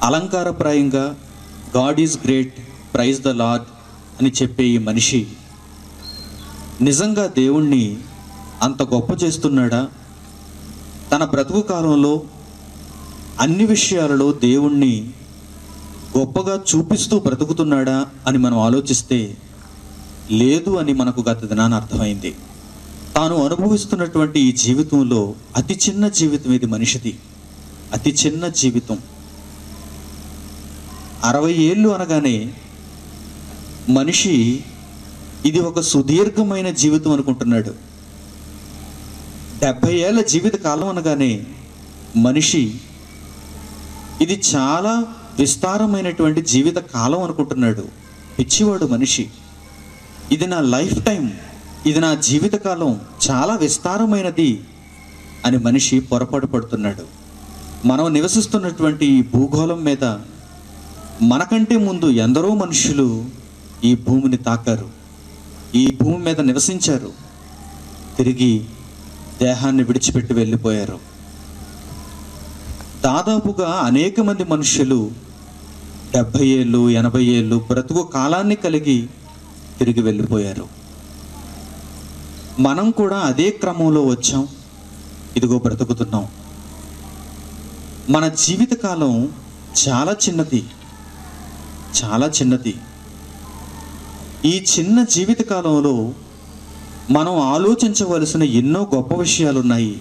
అలంకారప్రాయంగా god is great praise the lord అని చెప్పే ఈ మనిషి నిజంగా దేవుణ్ణి అంత గొప్ప చేస్తున్నాడా తన బ్రతుకు కాలంలో అన్ని విషయాలలో దేవుణ్ణి గొప్పగా చూపిస్తూ బ్రతుకుతున్నాడా అని మనం ఆలోచిస్తే లేదు అని మనకు గత దినాన అర్థమైంది తాను అనుభవిస్తున్నటువంటి ఈ జీవితంలో అతి చిన్న జీవితం ఇది మనిషిది అతి చిన్న జీవితం అరవై ఏళ్ళు అనగానే మనిషి ఇది ఒక సుదీర్ఘమైన జీవితం అనుకుంటున్నాడు డెబ్భై ఏళ్ళ జీవిత కాలం అనగానే మనిషి ఇది చాలా విస్తారమైనటువంటి జీవిత కాలం అనుకుంటున్నాడు పిచ్చివాడు మనిషి ఇది నా లైఫ్ టైం ఇది నా జీవితకాలం చాలా విస్తారమైనది అని మనిషి పొరపాటు పడుతున్నాడు మనం నివసిస్తున్నటువంటి ఈ భూగోళం మీద మనకంటే ముందు ఎందరో మనుషులు ఈ భూమిని తాకారు ఈ భూమి మీద నివసించారు తిరిగి దేహాన్ని విడిచిపెట్టి వెళ్ళిపోయారు దాదాపుగా అనేక మంది మనుషులు డెబ్భై ఏళ్ళు ఎనభై ఏళ్ళు బ్రతుకు కాలాన్ని కలిగి తిరిగి వెళ్ళిపోయారు మనం కూడా అదే క్రమంలో వచ్చాం ఇదిగో బ్రతుకుతున్నాం మన జీవితకాలం చాలా చిన్నది చాలా చిన్నది ఈ చిన్న జీవితకాలంలో మనం ఆలోచించవలసిన ఎన్నో గొప్ప విషయాలు ఉన్నాయి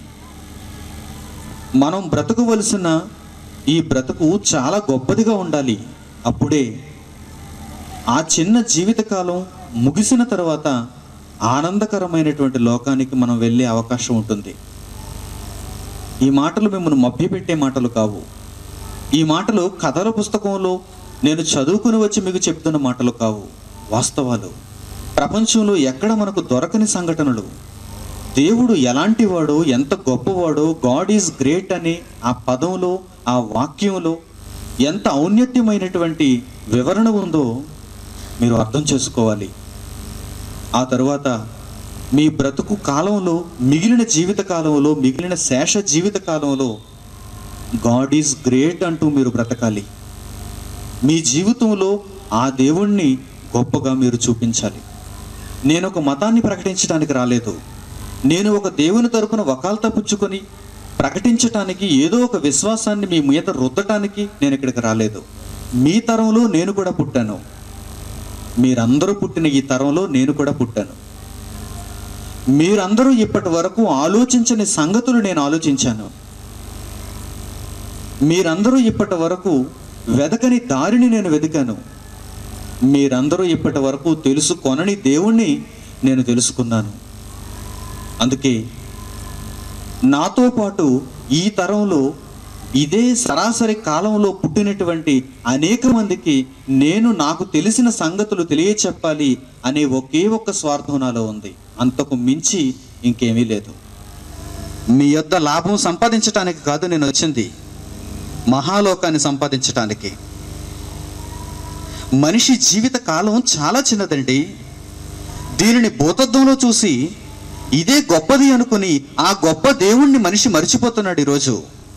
మనం బ్రతకవలసిన ఈ బ్రతుకు చాలా గొప్పదిగా ఉండాలి అప్పుడే ఆ చిన్న జీవితకాలం ముగిసిన తర్వాత ఆనందకరమైనటువంటి లోకానికి మనం వెళ్ళే అవకాశం ఉంటుంది ఈ మాటలు మిమ్మల్ని మభ్యపెట్టే మాటలు కావు ఈ మాటలు కథల పుస్తకంలో నేను చదువుకుని వచ్చి మీకు చెప్తున్న మాటలు కావు వాస్తవాలు ప్రపంచంలో ఎక్కడ మనకు దొరకని సంఘటనలు దేవుడు ఎలాంటి వాడో ఎంత గొప్పవాడో గాడ్ ఈజ్ గ్రేట్ అని ఆ పదంలో ఆ వాక్యంలో ఎంత ఔన్నత్యమైనటువంటి వివరణ ఉందో మీరు అర్థం చేసుకోవాలి ఆ తరువాత మీ బ్రతుకు కాలంలో మిగిలిన జీవిత కాలంలో మిగిలిన శేష జీవిత కాలంలో గాడ్ ఈజ్ గ్రేట్ అంటూ మీరు బ్రతకాలి మీ జీవితంలో ఆ దేవుణ్ణి గొప్పగా మీరు చూపించాలి నేను ఒక మతాన్ని ప్రకటించడానికి రాలేదు నేను ఒక దేవుని తరపున వకాల్తా పుచ్చుకొని ప్రకటించటానికి ఏదో ఒక విశ్వాసాన్ని మీ మీద రుద్దటానికి నేను ఇక్కడికి రాలేదు మీ తరంలో నేను కూడా పుట్టాను మీరందరూ పుట్టిన ఈ తరంలో నేను కూడా పుట్టాను మీరందరూ ఇప్పటి వరకు ఆలోచించని సంగతులు నేను ఆలోచించాను మీరందరూ ఇప్పటి వరకు వెదకని దారిని నేను వెదికాను మీరందరూ ఇప్పటి వరకు తెలుసుకొనని దేవుణ్ణి నేను తెలుసుకున్నాను అందుకే నాతో పాటు ఈ తరంలో ఇదే సరాసరి కాలంలో పుట్టినటువంటి అనేక మందికి నేను నాకు తెలిసిన సంగతులు తెలియచెప్పాలి అనే ఒకే ఒక్క స్వార్థం నాలో ఉంది అంతకు మించి ఇంకేమీ లేదు మీ యొద్ద లాభం సంపాదించటానికి కాదు నేను వచ్చింది మహాలోకాన్ని సంపాదించటానికి మనిషి జీవిత కాలం చాలా చిన్నదండి దీనిని భూతత్వంలో చూసి ఇదే గొప్పది అనుకుని ఆ గొప్ప దేవుణ్ణి మనిషి మర్చిపోతున్నాడు ఈరోజు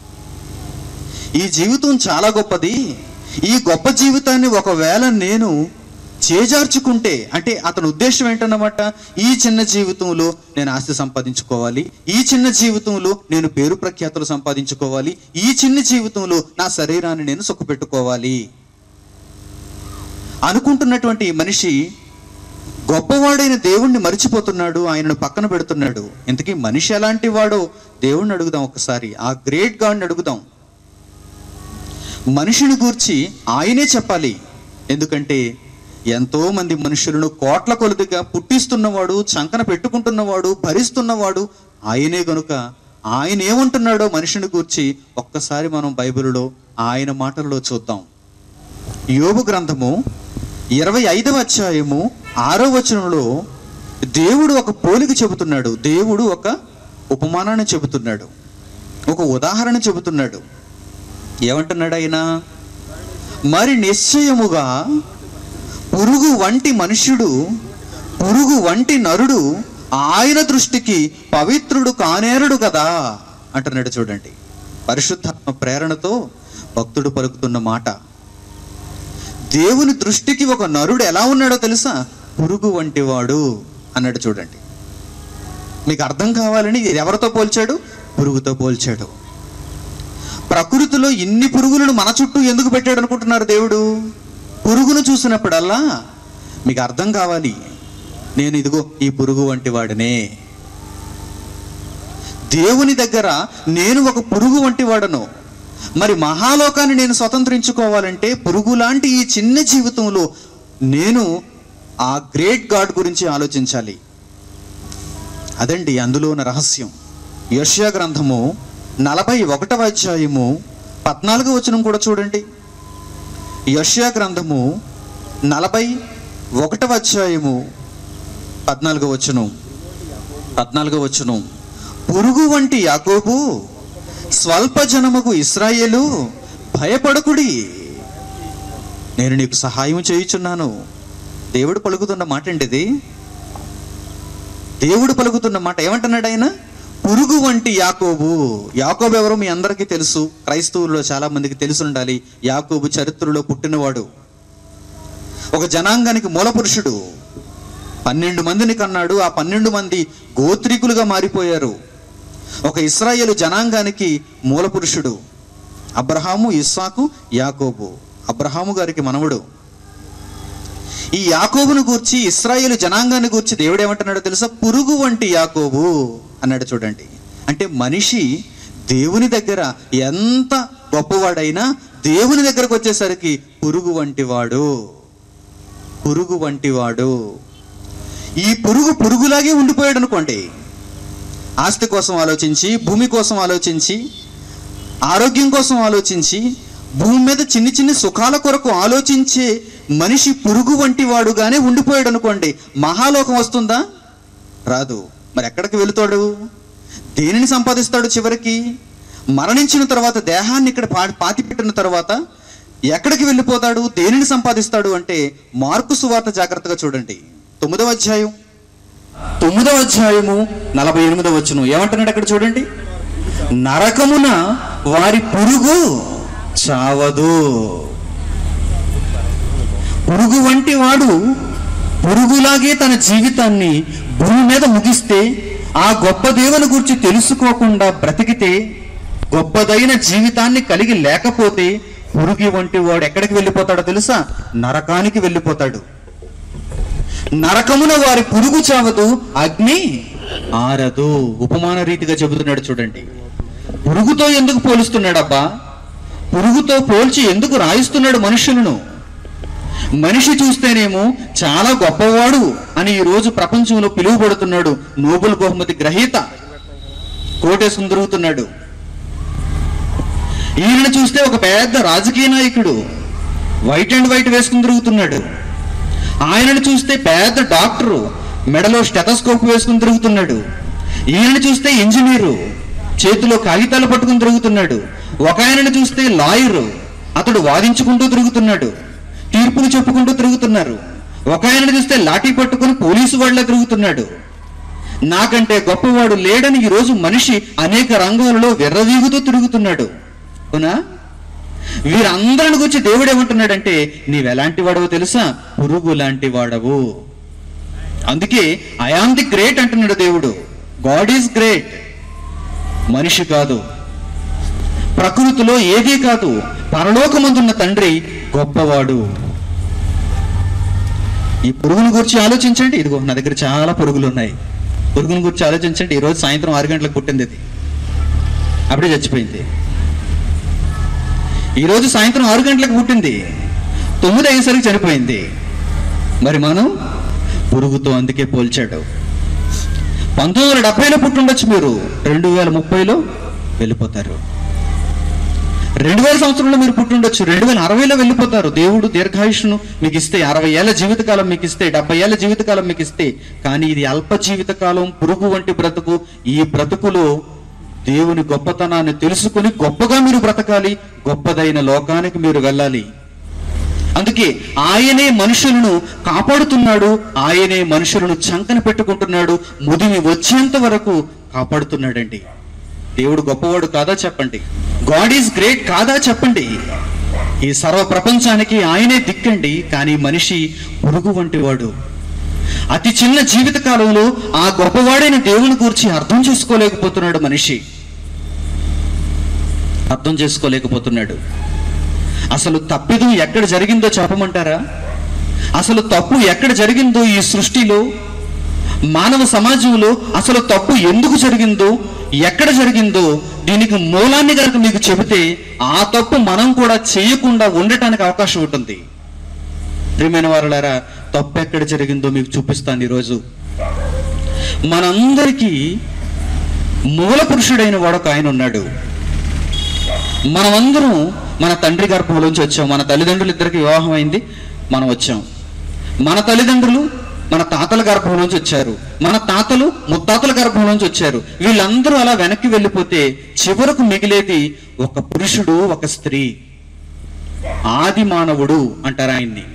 ఈ జీవితం చాలా గొప్పది ఈ గొప్ప జీవితాన్ని ఒకవేళ నేను చేజార్చుకుంటే అంటే అతని ఉద్దేశం ఏంటన్నమాట ఈ చిన్న జీవితంలో నేను ఆస్తి సంపాదించుకోవాలి ఈ చిన్న జీవితంలో నేను పేరు ప్రఖ్యాతులు సంపాదించుకోవాలి ఈ చిన్న జీవితంలో నా శరీరాన్ని నేను సుఖపెట్టుకోవాలి అనుకుంటున్నటువంటి ఈ మనిషి గొప్పవాడైన దేవుణ్ణి మరిచిపోతున్నాడు ఆయనను పక్కన పెడుతున్నాడు ఇంతకీ మనిషి ఎలాంటి వాడో దేవుణ్ణి అడుగుదాం ఒకసారి ఆ గ్రేట్ గాడ్ని అడుగుదాం మనిషిని గూర్చి ఆయనే చెప్పాలి ఎందుకంటే ఎంతో మంది మనుషులను కోట్ల కొలుదిగా పుట్టిస్తున్నవాడు చంకన పెట్టుకుంటున్నవాడు భరిస్తున్నవాడు ఆయనే గనుక ఆయన ఏమంటున్నాడో మనిషిని గూర్చి ఒక్కసారి మనం బైబిల్లో ఆయన మాటల్లో చూద్దాం యోబు గ్రంథము ఇరవై ఐదవ అధ్యాయము ఆరో వచనంలో దేవుడు ఒక పోలిక చెబుతున్నాడు దేవుడు ఒక ఉపమానాన్ని చెబుతున్నాడు ఒక ఉదాహరణ చెబుతున్నాడు ఏమంటున్నాడు ఆయన మరి నిశ్చయముగా పురుగు వంటి మనుష్యుడు పురుగు వంటి నరుడు ఆయన దృష్టికి పవిత్రుడు కానేరుడు కదా అంటున్నాడు చూడండి పరిశుద్ధాత్మ ప్రేరణతో భక్తుడు పలుకుతున్న మాట దేవుని దృష్టికి ఒక నరుడు ఎలా ఉన్నాడో తెలుసా పురుగు వంటివాడు అన్నాడు చూడండి మీకు అర్థం కావాలని ఇది ఎవరితో పోల్చాడు పురుగుతో పోల్చాడు ప్రకృతిలో ఇన్ని పురుగులను మన చుట్టూ ఎందుకు పెట్టాడు అనుకుంటున్నారు దేవుడు పురుగును చూసినప్పుడల్లా మీకు అర్థం కావాలి నేను ఇదిగో ఈ పురుగు వంటి వాడినే దేవుని దగ్గర నేను ఒక పురుగు వంటి వాడను మరి మహాలోకాన్ని నేను స్వతంత్రించుకోవాలంటే పురుగు లాంటి ఈ చిన్న జీవితంలో నేను ఆ గ్రేట్ గాడ్ గురించి ఆలోచించాలి అదండి అందులో ఉన్న రహస్యం యష్యా గ్రంథము నలభై ఒకటవ అధ్యాయము పద్నాలుగో వచనం కూడా చూడండి యష్యా గ్రంథము నలభై ఒకటవ అధ్యాయము పద్నాలుగో వచనం పద్నాలుగో వచనం పురుగు వంటి యాకోబు స్వల్ప జనముకు ఇస్రాయేలు భయపడకుడి నేను నీకు సహాయం చేయుచున్నాను దేవుడు పలుకుతున్న మాట ఏంటి ఇది దేవుడు పలుకుతున్న మాట ఏమంటున్నాడు ఆయన పురుగు వంటి యాకోబు యాకోబు ఎవరో మీ అందరికీ తెలుసు క్రైస్తవుల్లో చాలా మందికి తెలిసి ఉండాలి యాకోబు చరిత్రలో పుట్టినవాడు ఒక జనాంగానికి మూల పురుషుడు పన్నెండు మందిని కన్నాడు ఆ పన్నెండు మంది గోత్రికులుగా మారిపోయారు ఒక ఇస్రాయేలు జనాంగానికి మూల పురుషుడు అబ్రహాము ఇస్సాకు యాకోబు అబ్రహాము గారికి మనవడు ఈ యాకోబును గూర్చి ఇస్రాయేలు జనాంగాన్ని గూర్చి దేవుడు ఏమంటున్నాడో తెలుసా పురుగు వంటి యాకోబు అన్నాడు చూడండి అంటే మనిషి దేవుని దగ్గర ఎంత గొప్పవాడైనా దేవుని దగ్గరకు వచ్చేసరికి పురుగు వంటివాడు పురుగు వంటివాడు ఈ పురుగు పురుగులాగే ఉండిపోయాడు అనుకోండి ఆస్తి కోసం ఆలోచించి భూమి కోసం ఆలోచించి ఆరోగ్యం కోసం ఆలోచించి భూమి మీద చిన్ని చిన్ని సుఖాల కొరకు ఆలోచించే మనిషి పురుగు వంటి వాడుగానే ఉండిపోయాడు అనుకోండి మహాలోకం వస్తుందా రాదు మరి ఎక్కడికి వెళుతాడు దేనిని సంపాదిస్తాడు చివరికి మరణించిన తర్వాత దేహాన్ని ఇక్కడ పా పాతిపెట్టిన తర్వాత ఎక్కడికి వెళ్ళిపోతాడు దేనిని సంపాదిస్తాడు అంటే మార్కు సువార్త జాగ్రత్తగా చూడండి తొమ్మిదవ అధ్యాయం తొమ్మిదవ అధ్యాయము నలభై ఎనిమిదవ వచ్చును ఏమంటున్నాడు అక్కడ చూడండి నరకమున వారి పురుగు చావదు పురుగు వంటి వాడు పురుగులాగే తన జీవితాన్ని భూమి మీద ముగిస్తే ఆ గొప్ప దేవుని గురించి తెలుసుకోకుండా బ్రతికితే గొప్పదైన జీవితాన్ని కలిగి లేకపోతే పురుగు వంటి వాడు ఎక్కడికి వెళ్ళిపోతాడో తెలుసా నరకానికి వెళ్ళిపోతాడు నరకమున వారి పురుగు చావదు అగ్ని ఆరదు ఉపమాన రీతిగా చెబుతున్నాడు చూడండి పురుగుతో ఎందుకు పోలుస్తున్నాడబ్బా పురుగుతో పోల్చి ఎందుకు రాయిస్తున్నాడు మనుషులను మనిషి చూస్తేనేమో చాలా గొప్పవాడు అని ఈ రోజు ప్రపంచంలో పిలువబడుతున్నాడు నోబెల్ బహుమతి గ్రహీత కోటేసుకుని తిరుగుతున్నాడు ఈయన చూస్తే ఒక పెద్ద రాజకీయ నాయకుడు వైట్ అండ్ వైట్ వేసుకుని తిరుగుతున్నాడు ఆయనను చూస్తే పెద్ద డాక్టరు మెడలో స్టెథస్కోప్ వేసుకుని తిరుగుతున్నాడు ఈయన చూస్తే ఇంజనీరు చేతిలో కాగితాలు పట్టుకుని తిరుగుతున్నాడు ఒక ఆయనను చూస్తే లాయరు అతడు వాదించుకుంటూ తిరుగుతున్నాడు తీర్పులు చెప్పుకుంటూ తిరుగుతున్నారు ఒక ఆయనను చూస్తే లాఠీ పట్టుకుని పోలీసు వాళ్ళ తిరుగుతున్నాడు నాకంటే గొప్పవాడు లేడని ఈరోజు మనిషి అనేక రంగాలలో విర్రవీగుతూ తిరుగుతున్నాడు అవునా వీరందరిని గురించి దేవుడు ఏమంటున్నాడంటే నీవెలాంటి వాడవో తెలుసా పురుగు లాంటి వాడవు అందుకే ఐఆమ్ ది గ్రేట్ అంటున్నాడు దేవుడు గాడ్ ఈజ్ గ్రేట్ మనిషి కాదు ప్రకృతిలో ఏదీ కాదు పరలోకమందున్న తండ్రి గొప్పవాడు ఈ పురుగుల గురించి ఆలోచించండి ఇదిగో నా దగ్గర చాలా పురుగులు ఉన్నాయి పురుగుల గురించి ఆలోచించండి ఈరోజు సాయంత్రం ఆరు గంటలకు పుట్టింది ఇది అప్పుడే చచ్చిపోయింది ఈరోజు సాయంత్రం ఆరు గంటలకు పుట్టింది తొమ్మిది అయ్యేసరికి చనిపోయింది మరి మనం పురుగుతో అందుకే పోల్చాడు పంతొమ్మిది వందల డెబ్బైలో పుట్టుండొచ్చు మీరు రెండు వేల ముప్పైలో వెళ్ళిపోతారు రెండు వేల సంవత్సరంలో మీరు పుట్టుండొచ్చు రెండు వేల అరవైలో వెళ్ళిపోతారు దేవుడు దీర్ఘాయుష్ను మీకు ఇస్తే అరవై ఏళ్ళ జీవితకాలం మీకు ఇస్తే డెబ్బై ఏళ్ళ జీవితకాలం మీకు ఇస్తే కానీ ఇది అల్ప జీవితకాలం పురుగు వంటి బ్రతుకు ఈ బ్రతుకులో దేవుని గొప్పతనాన్ని తెలుసుకొని గొప్పగా మీరు బ్రతకాలి గొప్పదైన లోకానికి మీరు వెళ్ళాలి అందుకే ఆయనే మనుషులను కాపాడుతున్నాడు ఆయనే మనుషులను చంకన పెట్టుకుంటున్నాడు ముదిమి వచ్చేంత వరకు కాపాడుతున్నాడండి దేవుడు గొప్పవాడు కాదా చెప్పండి గాడ్ ఈజ్ గ్రేట్ కాదా చెప్పండి ఈ సర్వ ప్రపంచానికి ఆయనే దిక్కండి కానీ మనిషి పురుగు వంటి వాడు అతి చిన్న జీవిత కాలంలో ఆ గొప్పవాడైన దేవుని గురించి అర్థం చేసుకోలేకపోతున్నాడు మనిషి అర్థం చేసుకోలేకపోతున్నాడు అసలు తప్పిదం ఎక్కడ జరిగిందో చెప్పమంటారా అసలు తప్పు ఎక్కడ జరిగిందో ఈ సృష్టిలో మానవ సమాజంలో అసలు తప్పు ఎందుకు జరిగిందో ఎక్కడ జరిగిందో దీనికి మూలాన్ని కనుక మీకు చెబితే ఆ తప్పు మనం కూడా చేయకుండా ఉండటానికి అవకాశం ఉంటుంది ప్రియమైన వారులారా తప్పు ఎక్కడ జరిగిందో మీకు చూపిస్తాను ఈరోజు మనందరికీ మూల పురుషుడైన వాడు ఒక ఆయన ఉన్నాడు మనమందరం మన తండ్రి గర్భంలోంచి వచ్చాం మన తల్లిదండ్రులు ఇద్దరికి వివాహం అయింది మనం వచ్చాం మన తల్లిదండ్రులు మన తాతల గర్భంలోంచి వచ్చారు మన తాతలు ముత్తాతల గర్భంలోంచి వచ్చారు వీళ్ళందరూ అలా వెనక్కి వెళ్ళిపోతే చివరకు మిగిలేది ఒక పురుషుడు ఒక స్త్రీ ఆది మానవుడు అంటారు ఆయన్ని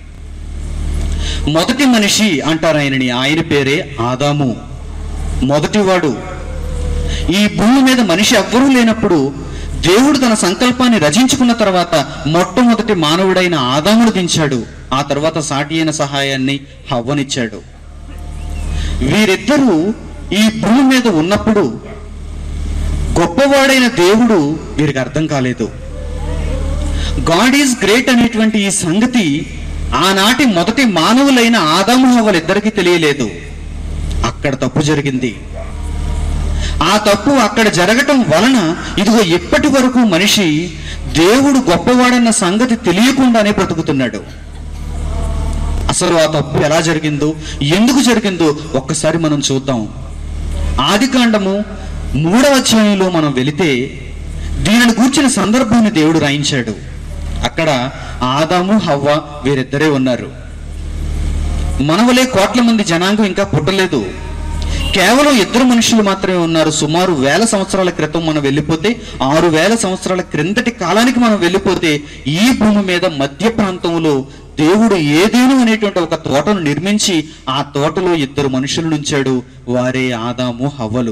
మొదటి మనిషి అంటారు ఆయనని ఆయన పేరే ఆదాము మొదటివాడు ఈ భూమి మీద మనిషి ఎవ్వరూ లేనప్పుడు దేవుడు తన సంకల్పాన్ని రచించుకున్న తర్వాత మొట్టమొదటి మానవుడైన ఆదామును దించాడు ఆ తర్వాత సాటి అయిన సహాయాన్ని హవ్వనిచ్చాడు వీరిద్దరూ ఈ భూమి మీద ఉన్నప్పుడు గొప్పవాడైన దేవుడు వీరికి అర్థం కాలేదు గాడ్ ఈజ్ గ్రేట్ అనేటువంటి ఈ సంగతి ఆనాటి మొదటి మానవులైన ఆదాము హవ్వలిద్దరికీ తెలియలేదు అక్కడ తప్పు జరిగింది ఆ తప్పు అక్కడ జరగటం వలన ఇదిగో ఇప్పటి వరకు మనిషి దేవుడు గొప్పవాడన్న సంగతి తెలియకుండానే బ్రతుకుతున్నాడు అసలు ఆ తప్పు ఎలా జరిగిందో ఎందుకు జరిగిందో ఒక్కసారి మనం చూద్దాం ఆది కాండము మూడవ అధ్యాయంలో మనం వెళితే దీనిని కూర్చిన సందర్భాన్ని దేవుడు రాయించాడు అక్కడ ఆదాము హవ్వ వీరిద్దరే ఉన్నారు మనవలే కోట్ల మంది జనాంగం ఇంకా పుట్టలేదు కేవలం ఇద్దరు మనుషులు మాత్రమే ఉన్నారు సుమారు వేల సంవత్సరాల క్రితం మనం వెళ్ళిపోతే ఆరు వేల సంవత్సరాల క్రిందటి కాలానికి మనం వెళ్ళిపోతే ఈ భూమి మీద మధ్య ప్రాంతంలో దేవుడు ఏదేను అనేటువంటి ఒక తోటను నిర్మించి ఆ తోటలో ఇద్దరు మనుషులను ఉంచాడు వారే ఆదాము హవ్వలు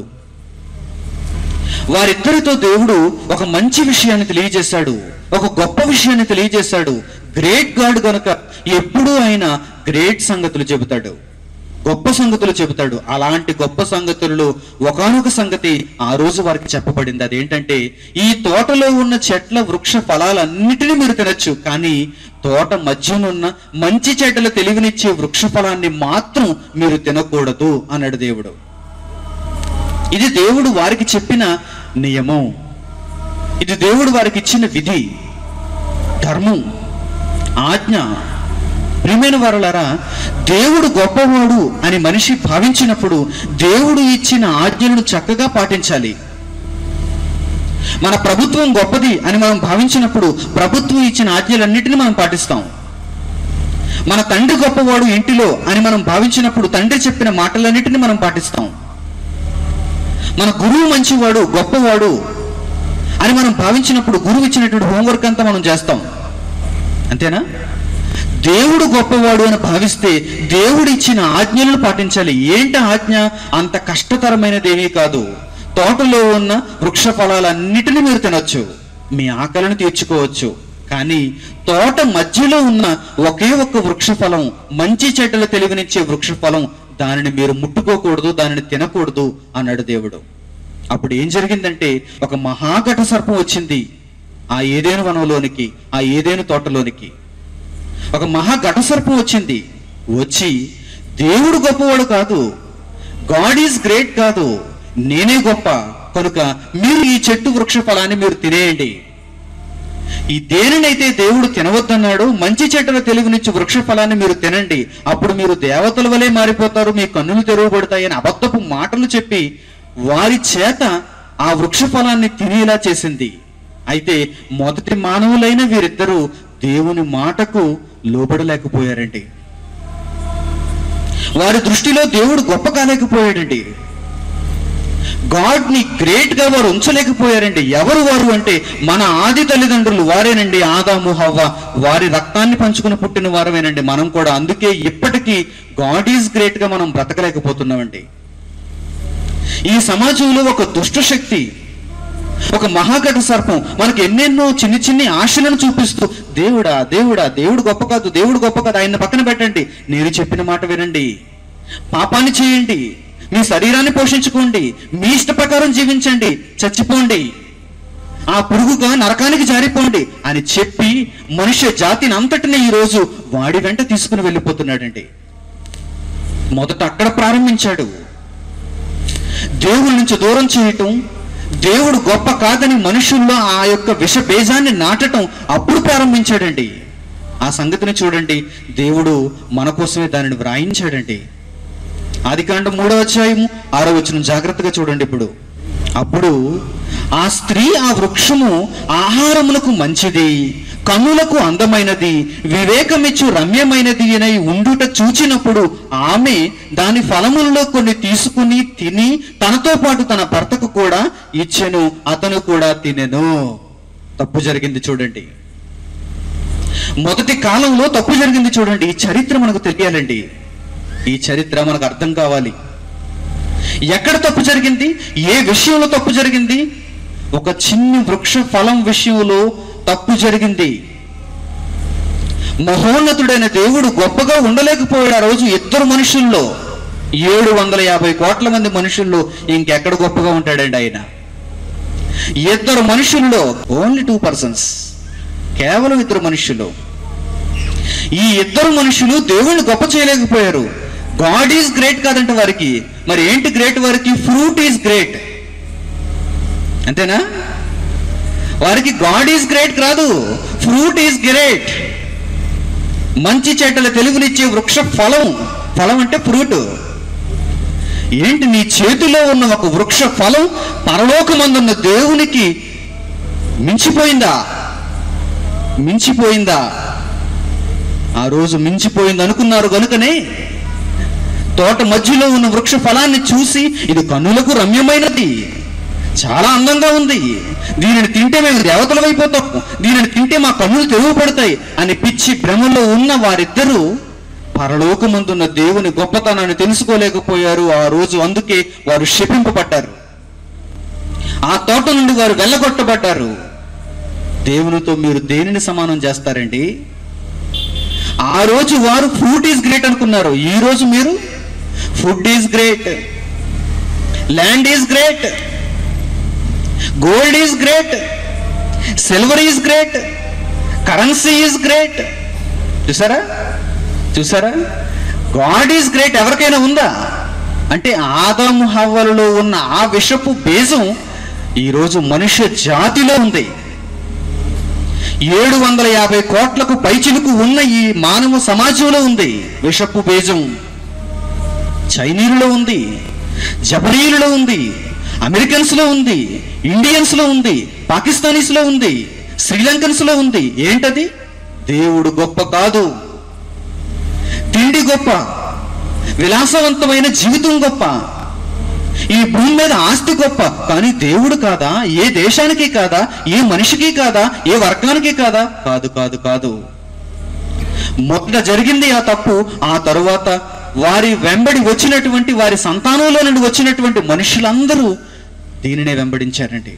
వారిద్దరితో దేవుడు ఒక మంచి విషయాన్ని తెలియజేశాడు ఒక గొప్ప విషయాన్ని తెలియజేశాడు గ్రేట్ గాడ్ గనుక ఎప్పుడూ ఆయన గ్రేట్ సంగతులు చెబుతాడు గొప్ప సంగతులు చెబుతాడు అలాంటి గొప్ప సంగతులలో ఒకానొక సంగతి ఆ రోజు వారికి చెప్పబడింది అదేంటంటే ఈ తోటలో ఉన్న చెట్ల వృక్ష ఫలాలన్నిటినీ మీరు తినొచ్చు కానీ తోట మధ్యనున్న మంచి చెట్ల తెలివినిచ్చే వృక్ష ఫలాన్ని మాత్రం మీరు తినకూడదు అన్నాడు దేవుడు ఇది దేవుడు వారికి చెప్పిన నియమం ఇది దేవుడు వారికి ఇచ్చిన విధి ధర్మం ఆజ్ఞ ప్రియమైన వారులారా దేవుడు గొప్పవాడు అని మనిషి భావించినప్పుడు దేవుడు ఇచ్చిన ఆజ్ఞలను చక్కగా పాటించాలి మన ప్రభుత్వం గొప్పది అని మనం భావించినప్పుడు ప్రభుత్వం ఇచ్చిన ఆజ్ఞలన్నిటిని మనం పాటిస్తాం మన తండ్రి గొప్పవాడు ఇంటిలో అని మనం భావించినప్పుడు తండ్రి చెప్పిన మాటలన్నిటిని మనం పాటిస్తాం మన గురువు మంచివాడు గొప్పవాడు అని మనం భావించినప్పుడు గురువు ఇచ్చినటువంటి హోంవర్క్ అంతా మనం చేస్తాం అంతేనా దేవుడు గొప్పవాడు అని భావిస్తే దేవుడు ఇచ్చిన ఆజ్ఞలను పాటించాలి ఏంటి ఆజ్ఞ అంత కష్టతరమైనదేమీ కాదు తోటలో ఉన్న వృక్ష ఫలాలన్నిటిని మీరు తినొచ్చు మీ ఆకలిని తీర్చుకోవచ్చు కానీ తోట మధ్యలో ఉన్న ఒకే ఒక్క వృక్ష ఫలం మంచి చెడ్డలు తెలివినిచ్చే వృక్ష ఫలం దానిని మీరు ముట్టుకోకూడదు దానిని తినకూడదు అన్నాడు దేవుడు అప్పుడు ఏం జరిగిందంటే ఒక మహాఘట సర్పం వచ్చింది ఆ ఏదేను వనంలోనికి ఆ ఏదేను తోటలోనికి ఒక మహా ఘట సర్పం వచ్చింది వచ్చి దేవుడు గొప్పవాడు కాదు గాడ్ ఈజ్ గ్రేట్ కాదు నేనే గొప్ప కనుక మీరు ఈ చెట్టు వృక్ష ఫలాన్ని మీరు తినేయండి ఈ దేనినైతే దేవుడు తినవద్దన్నాడు మంచి చెట్టుల తెలివినిచ్చి వృక్ష ఫలాన్ని మీరు తినండి అప్పుడు మీరు దేవతల వలె మారిపోతారు మీ కన్నులు తెరవబడతాయని అబద్ధపు మాటలు చెప్పి వారి చేత ఆ వృక్ష ఫలాన్ని తినేలా చేసింది అయితే మొదటి మానవులైన వీరిద్దరూ దేవుని మాటకు లోబడలేకపోయారండి వారి దృష్టిలో దేవుడు గొప్ప కాలేకపోయాడండి గాడ్ ని గ్రేట్ గా వారు ఉంచలేకపోయారండి ఎవరు వారు అంటే మన ఆది తల్లిదండ్రులు వారేనండి ఆదాము హవ్వ వారి రక్తాన్ని పంచుకుని పుట్టిన వారమేనండి మనం కూడా అందుకే ఇప్పటికీ గాడ్ ఈజ్ గ్రేట్ గా మనం బ్రతకలేకపోతున్నామండి ఈ సమాజంలో ఒక దుష్ట శక్తి ఒక మహాఘట సర్పం మనకు ఎన్నెన్నో చిన్ని చిన్ని ఆశలను చూపిస్తూ దేవుడా దేవుడా దేవుడు గొప్ప కాదు దేవుడు గొప్ప కాదు ఆయన పక్కన పెట్టండి నేను చెప్పిన మాట వినండి పాపాన్ని చేయండి మీ శరీరాన్ని పోషించుకోండి మీ ఇష్ట ప్రకారం జీవించండి చచ్చిపోండి ఆ పురుగుగా నరకానికి జారిపోండి అని చెప్పి మనుష్య జాతిని అంతటిని ఈ రోజు వాడి వెంట తీసుకుని వెళ్ళిపోతున్నాడండి మొదట అక్కడ ప్రారంభించాడు దేవుడి నుంచి దూరం చేయటం దేవుడు గొప్ప కాదని మనుషుల్లో ఆ యొక్క విష బీజాన్ని నాటటం అప్పుడు ప్రారంభించాడండి ఆ సంగతిని చూడండి దేవుడు మన కోసమే దానిని వ్రాయించాడండి ఆదికాండం మూడో అధ్యాయము ఆరో వచనం జాగ్రత్తగా చూడండి ఇప్పుడు అప్పుడు ఆ స్త్రీ ఆ వృక్షము ఆహారములకు మంచిది కన్నులకు అందమైనది వివేకమిచ్చు రమ్యమైనది అని ఉండుట చూచినప్పుడు ఆమె దాని ఫలములలో కొన్ని తీసుకుని తిని తనతో పాటు తన భర్తకు కూడా ఇచ్చెను అతను కూడా తినెను తప్పు జరిగింది చూడండి మొదటి కాలంలో తప్పు జరిగింది చూడండి ఈ చరిత్ర మనకు తెలియాలండి ఈ చరిత్ర మనకు అర్థం కావాలి ఎక్కడ తప్పు జరిగింది ఏ విషయంలో తప్పు జరిగింది ఒక చిన్ని వృక్ష ఫలం విషయంలో తప్పు జరిగింది మహోన్నతుడైన దేవుడు గొప్పగా ఉండలేకపోయాడు ఆ రోజు ఇద్దరు మనుషుల్లో ఏడు వందల యాభై కోట్ల మంది మనుషుల్లో ఇంకెక్కడ గొప్పగా ఉంటాడండి ఆయన ఇద్దరు మనుషుల్లో ఓన్లీ టూ పర్సన్స్ కేవలం ఇద్దరు మనుషులు ఈ ఇద్దరు మనుషులు దేవుణ్ణి గొప్ప చేయలేకపోయారు గాడ్ ఈజ్ గ్రేట్ కాదంట వారికి మరి ఏంటి గ్రేట్ వారికి ఫ్రూట్ ఈజ్ గ్రేట్ అంతేనా వారికి గాడ్ ఈజ్ గ్రేట్ కాదు ఫ్రూట్ ఈజ్ గ్రేట్ మంచి చెడ్డల తెలుగునిచ్చే వృక్ష ఫలం ఫలం అంటే ఫ్రూట్ ఏంటి నీ చేతిలో ఉన్న ఒక వృక్ష ఫలం పరలోకమందున్న దేవునికి మించిపోయిందా మించిపోయిందా ఆ రోజు మించిపోయింది అనుకున్నారు కనుకనే తోట మధ్యలో ఉన్న వృక్ష ఫలాన్ని చూసి ఇది కన్నులకు రమ్యమైనది చాలా అందంగా ఉంది దీనిని తింటే మేము దేవతలు అయిపోతాం దీనిని తింటే మా కన్నులు తెరుగుపడతాయి అని పిచ్చి భ్రమలో ఉన్న వారిద్దరూ పరలోకమందున్న దేవుని గొప్పతనాన్ని తెలుసుకోలేకపోయారు ఆ రోజు అందుకే వారు శపింపబడ్డారు ఆ తోట నుండి వారు వెళ్ళగొట్టబడ్డారు దేవునితో మీరు దేనిని సమానం చేస్తారండి ఆ రోజు వారు ఫ్రూట్ ఈజ్ గ్రేట్ అనుకున్నారు ఈ రోజు మీరు food is great land is great gold is great silver is great currency is great చూసారా చూసారా గాడ్ ఈజ్ గ్రేట్ ఎవరికైనా ఉందా అంటే ఆదాము హవ్వలలో ఉన్న ఆ విషపు బీజం ఈరోజు మనుష్య జాతిలో ఉంది ఏడు వందల యాభై కోట్లకు పైచిలుకు ఉన్న ఈ మానవ సమాజంలో ఉంది విషపు బీజం చైనీయులలో ఉంది జపనీయులలో ఉంది అమెరికన్స్ లో ఉంది ఇండియన్స్ లో ఉంది పాకిస్తానీస్ లో ఉంది శ్రీలంకన్స్ లో ఉంది ఏంటది దేవుడు గొప్ప కాదు తిండి గొప్ప విలాసవంతమైన జీవితం గొప్ప ఈ భూమి మీద ఆస్తి గొప్ప కానీ దేవుడు కాదా ఏ దేశానికి కాదా ఏ మనిషికి కాదా ఏ వర్గానికి కాదా కాదు కాదు కాదు మొదట జరిగింది ఆ తప్పు ఆ తరువాత వారి వెంబడి వచ్చినటువంటి వారి సంతానంలో నుండి వచ్చినటువంటి మనుషులందరూ దీనినే వెంబడించారండి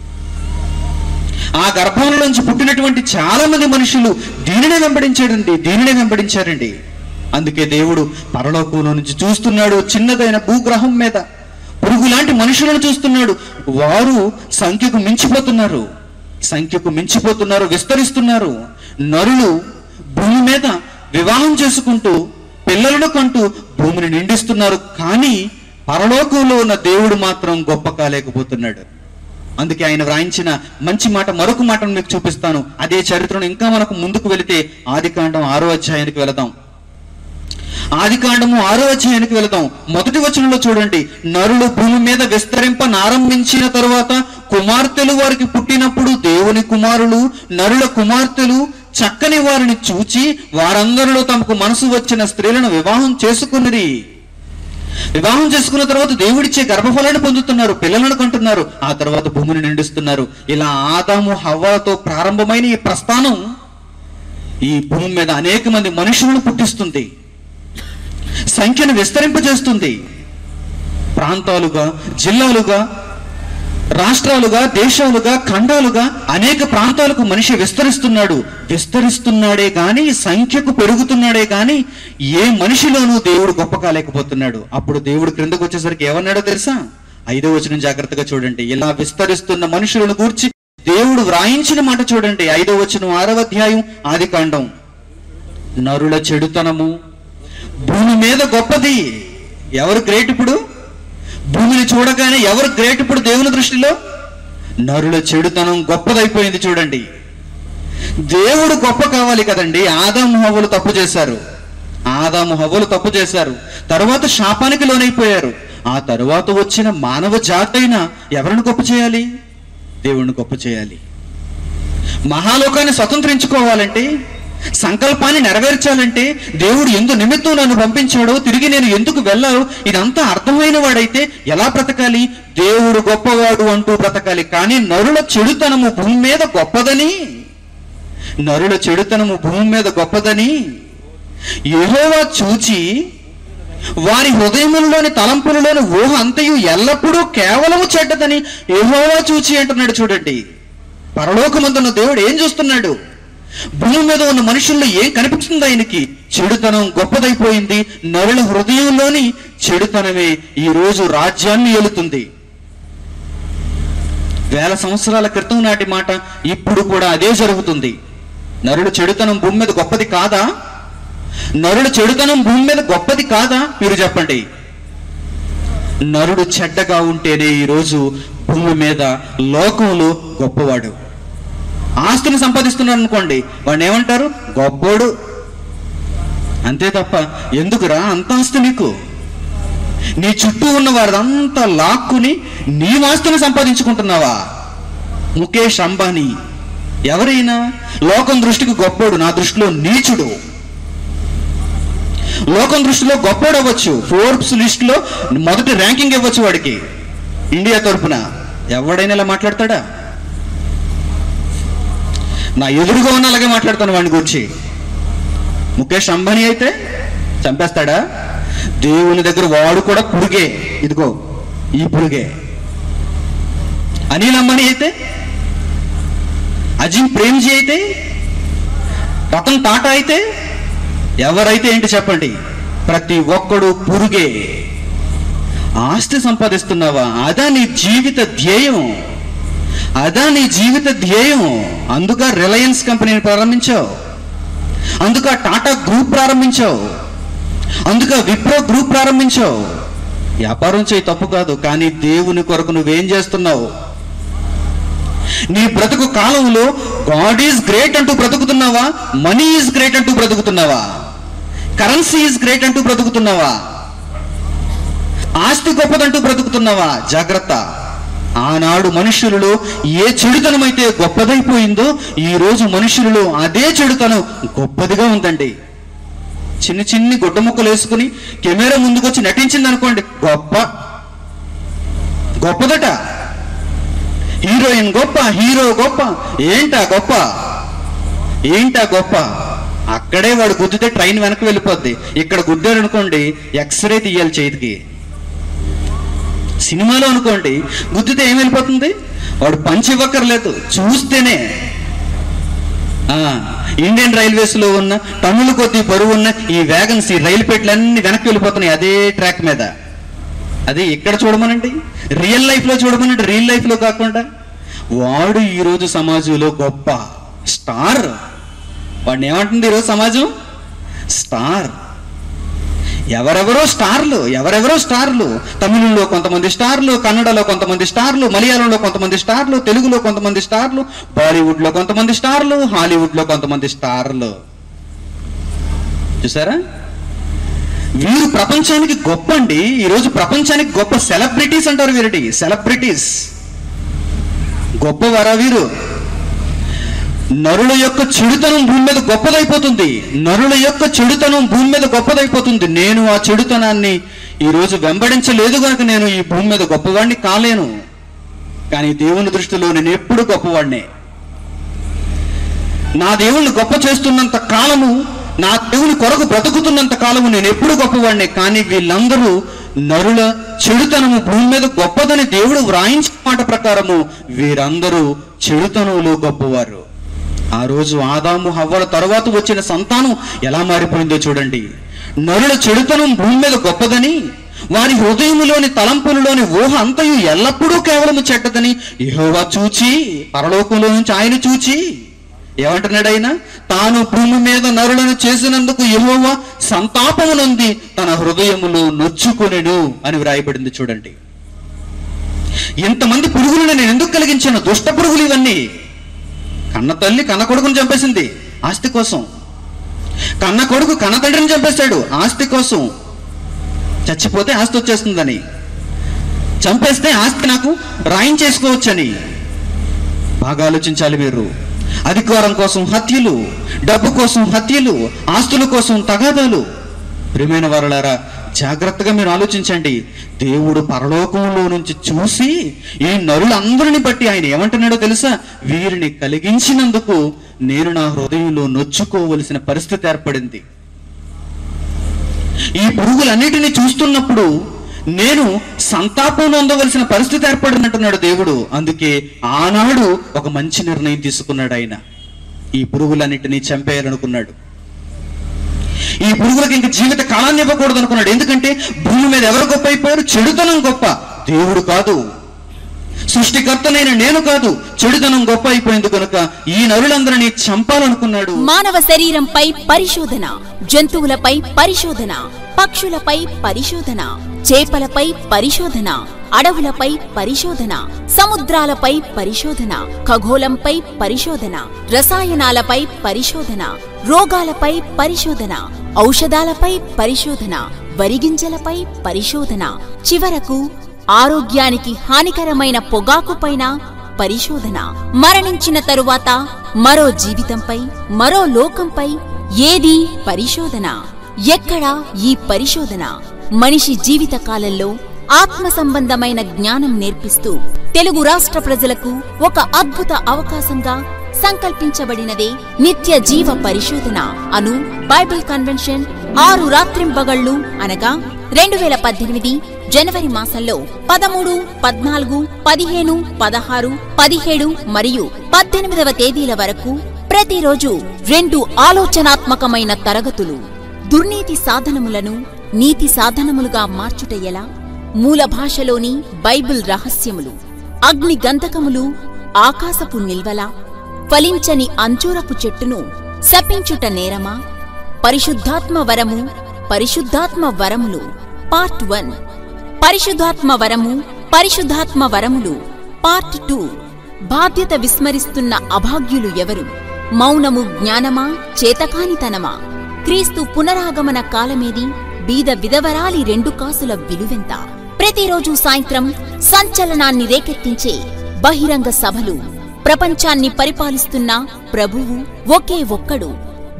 ఆ గర్భంలోంచి పుట్టినటువంటి చాలా మంది మనుషులు దీనినే వెంబడించాడండి దీనినే వెంబడించారండి అందుకే దేవుడు పరలోకంలో నుంచి చూస్తున్నాడు చిన్నదైన భూగ్రహం మీద పురుగు లాంటి మనుషులను చూస్తున్నాడు వారు సంఖ్యకు మించిపోతున్నారు సంఖ్యకు మించిపోతున్నారు విస్తరిస్తున్నారు నరులు భూమి మీద వివాహం చేసుకుంటూ పిల్లలను కంటూ భూమిని నిండిస్తున్నారు కానీ పరలోకంలో ఉన్న దేవుడు మాత్రం గొప్ప కాలేకపోతున్నాడు అందుకే ఆయన వ్రాయించిన మంచి మాట మరొక మాటను మీకు చూపిస్తాను అదే చరిత్రను ఇంకా మనకు ముందుకు వెళితే ఆది కాండం ఆరో అధ్యాయానికి వెళదాం ఆది కాండము ఆరో అధ్యాయానికి వెళదాం మొదటి వచనంలో చూడండి నరులు భూమి మీద విస్తరింప నారంభించిన తరువాత కుమార్తెలు వారికి పుట్టినప్పుడు దేవుని కుమారులు నరుల కుమార్తెలు చక్కని వారిని చూచి వారందరిలో తమకు మనసు వచ్చిన స్త్రీలను వివాహం చేసుకున్నది వివాహం చేసుకున్న తర్వాత దేవుడిచ్చే గర్భఫలాన్ని పొందుతున్నారు పిల్లలను కంటున్నారు ఆ తర్వాత భూమిని నిండిస్తున్నారు ఇలా ఆదాము హవ్వలతో ప్రారంభమైన ఈ ప్రస్థానం ఈ భూమి మీద అనేక మంది మనుషులను పుట్టిస్తుంది సంఖ్యను విస్తరింపజేస్తుంది ప్రాంతాలుగా జిల్లాలుగా రాష్ట్రాలుగా దేశాలుగా ఖండాలుగా అనేక ప్రాంతాలకు మనిషి విస్తరిస్తున్నాడు విస్తరిస్తున్నాడే గాని సంఖ్యకు పెరుగుతున్నాడే గాని ఏ మనిషిలోనూ దేవుడు గొప్ప కాలేకపోతున్నాడు అప్పుడు దేవుడు క్రిందకు వచ్చేసరికి ఏమన్నాడో తెలుసా ఐదో వచనం జాగ్రత్తగా చూడండి ఇలా విస్తరిస్తున్న మనుషులను గూర్చి దేవుడు వ్రాయించిన మాట చూడండి ఐదో వచనం ఆరవ అధ్యాయం ఆది కాండం నరుల చెడుతనము భూమి మీద గొప్పది ఎవరు గ్రేట్ ఇప్పుడు భూమిని చూడగానే ఎవరు గ్రేట్ ఇప్పుడు దేవుని దృష్టిలో నరుల చెడుతనం గొప్పదైపోయింది చూడండి దేవుడు గొప్ప కావాలి కదండి ఆదాము హవ్వలు తప్పు చేశారు ఆదాము హవ్వలు తప్పు చేశారు తర్వాత శాపానికి లోనైపోయారు ఆ తరువాత వచ్చిన మానవ జాతి అయినా ఎవరిని గొప్ప చేయాలి దేవుణ్ణి గొప్ప చేయాలి మహాలోకాన్ని స్వతంత్రించుకోవాలంటే సంకల్పాన్ని నెరవేర్చాలంటే దేవుడు ఎందు నిమిత్తం నన్ను పంపించాడో తిరిగి నేను ఎందుకు వెళ్ళాలో ఇదంతా అర్థమైన వాడైతే ఎలా బ్రతకాలి దేవుడు గొప్పవాడు అంటూ బ్రతకాలి కానీ నరుల చెడుతనము భూమి మీద గొప్పదని నరుల చెడుతనము భూమి మీద గొప్పదని యెహోవా చూచి వారి హృదయములలోని తలంపులలోని ఊహ అంతయు ఎల్లప్పుడూ కేవలము చెడ్డదని యెహోవా చూచి అంటున్నాడు చూడండి పరలోకమందున్న దేవుడు ఏం చూస్తున్నాడు భూమి మీద ఉన్న మనుషుల్లో ఏం కనిపిస్తుంది ఆయనకి చెడుతనం గొప్పదైపోయింది నరుల హృదయంలోని చెడుతనమే ఈ రోజు రాజ్యాన్ని ఏలుతుంది వేల సంవత్సరాల క్రితం నాటి మాట ఇప్పుడు కూడా అదే జరుగుతుంది నరుల చెడుతనం భూమి మీద గొప్పది కాదా నరుడు చెడుతనం భూమి మీద గొప్పది కాదా మీరు చెప్పండి నరుడు చెడ్డగా ఉంటేనే ఈరోజు భూమి మీద లోకంలో గొప్పవాడు ఆస్తిని సంపాదిస్తున్నాడు అనుకోండి వాడిని ఏమంటారు గొప్పోడు అంతే తప్ప ఎందుకురా అంత ఆస్తి నీకు నీ చుట్టూ ఉన్న వారిదంతా లాక్కుని నీ ఆస్తిని సంపాదించుకుంటున్నావా ముఖేష్ అంబానీ ఎవరైనా లోకం దృష్టికి గొప్పోడు నా దృష్టిలో నీచుడు లోకం దృష్టిలో గొప్పోడు అవ్వచ్చు ఫోర్బ్స్ లిస్ట్ లో మొదటి ర్యాంకింగ్ ఇవ్వచ్చు వాడికి ఇండియా తరపున ఎవడైనా ఇలా మాట్లాడతాడా నా ఎదురుగా ఉన్న అలాగే మాట్లాడతాను వాడిని గురించి ముఖేష్ అంబానీ అయితే చంపేస్తాడా దేవుని దగ్గర వాడు కూడా పురుగే ఇదిగో ఈ పురుగే అనిల్ అంబానీ అయితే అజిమ్ ప్రేమ్జీ అయితే రతన్ టాటా అయితే ఎవరైతే ఏంటి చెప్పండి ప్రతి ఒక్కడు పురుగే ఆస్తి సంపాదిస్తున్నావా అదా నీ జీవిత ధ్యేయం అదా నీ జీవిత ధ్యేయం అందుక రిలయన్స్ కంపెనీని ప్రారంభించావు అందుక టాటా గ్రూప్ ప్రారంభించావు అందుక విప్రో గ్రూప్ ప్రారంభించావు వ్యాపారం చేయి తప్పు కాదు కానీ దేవుని కొరకు నువ్వేం చేస్తున్నావు నీ బ్రతుకు కాలంలో గాడ్ ఈజ్ గ్రేట్ అంటూ బ్రతుకుతున్నావా మనీ ఈజ్ గ్రేట్ అంటూ బ్రతుకుతున్నావా కరెన్సీ ఈజ్ గ్రేట్ అంటూ బ్రతుకుతున్నావా ఆస్తి గొప్పదంటూ బ్రతుకుతున్నావా జాగ్రత్త ఆనాడు మనుషులలో ఏ చెడుతనం అయితే గొప్పదైపోయిందో ఈ రోజు మనుషులలో అదే చెడుతనం గొప్పదిగా ఉందండి చిన్న చిన్ని గుడ్డ ముక్కలు వేసుకుని కెమెరా ముందుకు వచ్చి నటించింది అనుకోండి గొప్ప గొప్పదట హీరోయిన్ గొప్ప హీరో గొప్ప ఏంటా గొప్ప ఏంటా గొప్ప అక్కడే వాడు గుద్దితే ట్రైన్ వెనక్కి వెళ్ళిపోద్ది ఇక్కడ గుద్దాడు అనుకోండి ఎక్స్రే తీయాలి చేతికి సినిమాలో అనుకోండి గుద్దితే ఏం వెళ్ళిపోతుంది వాడు పంచి ఇవ్వక్కర్లేదు చూస్తేనే ఆ, ఇండియన్ రైల్వేస్ లో ఉన్న టన్నుల కొద్ది బరువు ఉన్న ఈ వ్యాగన్స్ ఈ రైలు పెట్టెలన్నీ వెనక్కి వెళ్ళిపోతున్నాయి అదే ట్రాక్ మీద అదే ఇక్కడ చూడమనండి రియల్ లైఫ్ లో చూడమనండి రియల్ లైఫ్ లో కాకుండా వాడు ఈ రోజు సమాజంలో గొప్ప స్టార్ వాడిని ఏమంటుంది ఈరోజు సమాజం స్టార్ ఎవరెవరో స్టార్లు ఎవరెవరో స్టార్లు తమిళంలో కొంతమంది స్టార్లు కన్నడలో కొంతమంది స్టార్లు మలయాళంలో కొంతమంది స్టార్లు తెలుగులో కొంతమంది స్టార్లు బాలీవుడ్ లో కొంతమంది స్టార్లు హాలీవుడ్ లో కొంతమంది స్టార్లు చూసారా వీరు ప్రపంచానికి గొప్ప అండి ఈరోజు ప్రపంచానికి గొప్ప సెలబ్రిటీస్ అంటారు వీరిటి సెలబ్రిటీస్ గొప్పవారా వీరు నరుల యొక్క చెడుతనం భూమి మీద గొప్పదైపోతుంది నరుల యొక్క చెడుతనం భూమి మీద గొప్పదైపోతుంది నేను ఆ చెడుతనాన్ని ఈ రోజు వెంబడించలేదు కనుక నేను ఈ భూమి మీద గొప్పవాడిని కాలేను కానీ దేవుని దృష్టిలో నేను ఎప్పుడు గొప్పవాడినే నా దేవుణ్ణి గొప్ప చేస్తున్నంత కాలము నా దేవుని కొరకు బ్రతుకుతున్నంత కాలము నేను ఎప్పుడు గొప్పవాడినే కానీ వీళ్ళందరూ నరుల చెడుతనము భూమి మీద గొప్పదని దేవుడు వ్రాయించిన మాట ప్రకారము వీరందరూ చెడుతనంలో గొప్పవారు ఆ రోజు ఆదాము హవ్వల తరువాత వచ్చిన సంతానం ఎలా మారిపోయిందో చూడండి నరుల చెడుతనం భూమి మీద గొప్పదని వారి హృదయములోని తలంపులలోని ఊహ అంతయు ఎల్లప్పుడూ కేవలము చెడ్డదని యెహోవా చూచి పరలోకంలో నుంచి ఆయన చూచి ఏమంటున్నాడు ఆయన తాను భూమి మీద నరులను చేసినందుకు యెహోవా సంతాపము నొంది తన హృదయములో నొచ్చుకొనెను అని వ్రాయబడింది చూడండి ఇంతమంది పురుగులను నేను ఎందుకు కలిగించాను దుష్ట పురుగులు ఇవన్నీ కన్న తల్లి కన్న కొడుకుని చంపేసింది ఆస్తి కోసం కన్న కొడుకు కన్న తండ్రిని చంపేశాడు ఆస్తి కోసం చచ్చిపోతే ఆస్తి వచ్చేస్తుందని చంపేస్తే ఆస్తి నాకు రాయించేసుకోవచ్చని బాగా ఆలోచించాలి మీరు అధికారం కోసం హత్యలు డబ్బు కోసం హత్యలు ఆస్తుల కోసం తగాదాలు ప్రియమైన వారులారా జాగ్రత్తగా మీరు ఆలోచించండి దేవుడు పరలోకంలో నుంచి చూసి ఈ నరులందరిని బట్టి ఆయన ఏమంటున్నాడో తెలుసా వీరిని కలిగించినందుకు నేను నా హృదయంలో నొచ్చుకోవలసిన పరిస్థితి ఏర్పడింది ఈ పురుగులన్నిటిని చూస్తున్నప్పుడు నేను సంతాపం నొందవలసిన పరిస్థితి ఏర్పడినట్టున్నాడు దేవుడు అందుకే ఆనాడు ఒక మంచి నిర్ణయం తీసుకున్నాడు ఆయన ఈ పురుగులన్నిటినీ చంపేయాలనుకున్నాడు ఈ పురుగులకు ఇంక జీవిత కాలాన్ని ఇవ్వకూడదు అనుకున్నాడు ఎందుకంటే భూమి మీద ఎవరు గొప్ప అయిపోయారు చెడుతనం గొప్ప దేవుడు కాదు సృష్టికర్తనైన నేను కాదు చెడుతనం గొప్ప అయిపోయింది కనుక ఈ నరులందరినీ చంపాలనుకున్నాడు మానవ శరీరంపై పరిశోధన జంతువులపై పరిశోధన పక్షులపై పరిశోధన చేపలపై పరిశోధన అడవులపై పరిశోధన సముద్రాలపై పరిశోధన ఖగోళంపై పరిశోధన రసాయనాలపై పరిశోధన రోగాలపై పరిశోధన ఔషధాలపై పరిశోధన వరిగింజలపై పరిశోధన చివరకు ఆరోగ్యానికి హానికరమైన పొగాకుపైన పరిశోధన మరణించిన తరువాత మరో జీవితంపై మరో లోకంపై ఏది పరిశోధన ఎక్కడ ఈ పరిశోధన మనిషి జీవిత కాలంలో ఆత్మ సంబంధమైన జ్ఞానం నేర్పిస్తూ తెలుగు రాష్ట్ర ప్రజలకు ఒక అద్భుత అవకాశంగా సంకల్పించబడినదే నిత్య జీవ పరిశోధన అను బైబిల్ కన్వెన్షన్ ఆరు రాత్రింబగళ్లు అనగా రెండు వేల పద్దెనిమిది జనవరి మాసంలో పదమూడు పద్నాలుగు పదిహేను పదహారు పదిహేడు మరియు పద్దెనిమిదవ తేదీల వరకు ప్రతిరోజు రెండు ఆలోచనాత్మకమైన తరగతులు దుర్నీతి సాధనములను నీతి సాధనములుగా మార్చుట ఎలా మూల భాషలోని బైబిల్ రహస్యములు అగ్ని గంధకములు ఆకాశపు నిల్వల ఫలించని అంజూరపు చెట్టును శపించుట నేరమా పరిశుద్ధాత్మ వరము పరిశుద్ధాత్మ వరములు పార్ట్ వన్ పరిశుద్ధాత్మ వరము పరిశుద్ధాత్మ వరములు పార్ట్ టూ బాధ్యత విస్మరిస్తున్న అభాగ్యులు ఎవరు మౌనము జ్ఞానమా చేతకానితనమా క్రీస్తు పునరాగమన కాలమేది బీద విధవరాలి రెండు కాసుల విలువెంత ప్రతిరోజు సాయంత్రం సంచలనాన్ని రేకెత్తించే బహిరంగ సభలు ప్రపంచాన్ని పరిపాలిస్తున్న ప్రభువు ఒకే ఒక్కడు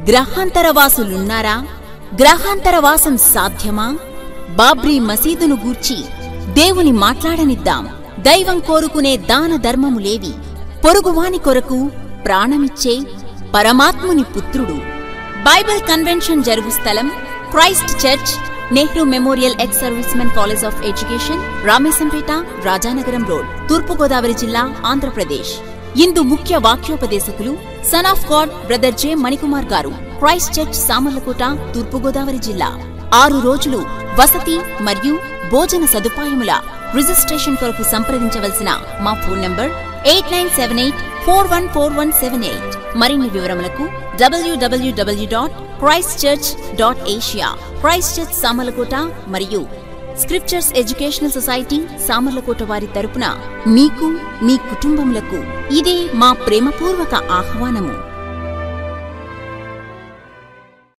గ్రహాంతరవాసులున్నారా గ్రహాంతరవాసం సాధ్యమా బాబ్రీ మసీదును గూర్చి దేవుని మాట్లాడనిద్దాం దైవం కోరుకునే దాన ధర్మములేవి పొరుగువాని కొరకు ప్రాణమిచ్చే పరమాత్ముని పుత్రుడు బైబిల్ కన్వెన్షన్ జరుగు స్థలం Christ church Nehru memorial ex servicemen college of education Rameshampeta Rajanagaram road Thoorpu Godavari జిల్లా ఆంధ్రప్రదేశ్ ఇందు ముఖ్య వాక్యోపదేశకులు son of god brother J Manikumar garu Christ church Samarlakota తూర్పుగోదావరి జిల్లా ఆరు రోజులు వసతి మరియు భోజన సదుపాయముల రిజిస్ట్రేషన్ కొరకు సంప్రదించవలసిన మా phone number eight nine seven eight four one four one seven eight మరిన్ని వివరములకు WWW dot Christ church dot Asia Christ church Samarlakota మరియు స్క్రిప్చర్స్ ఎడ్యుకేషనల్ సొసైటీ సామర్లకోట వారి తరపున మీకు మీ కుటుంబములకు ఇదే మా ప్రేమపూర్వక ఆహ్వానము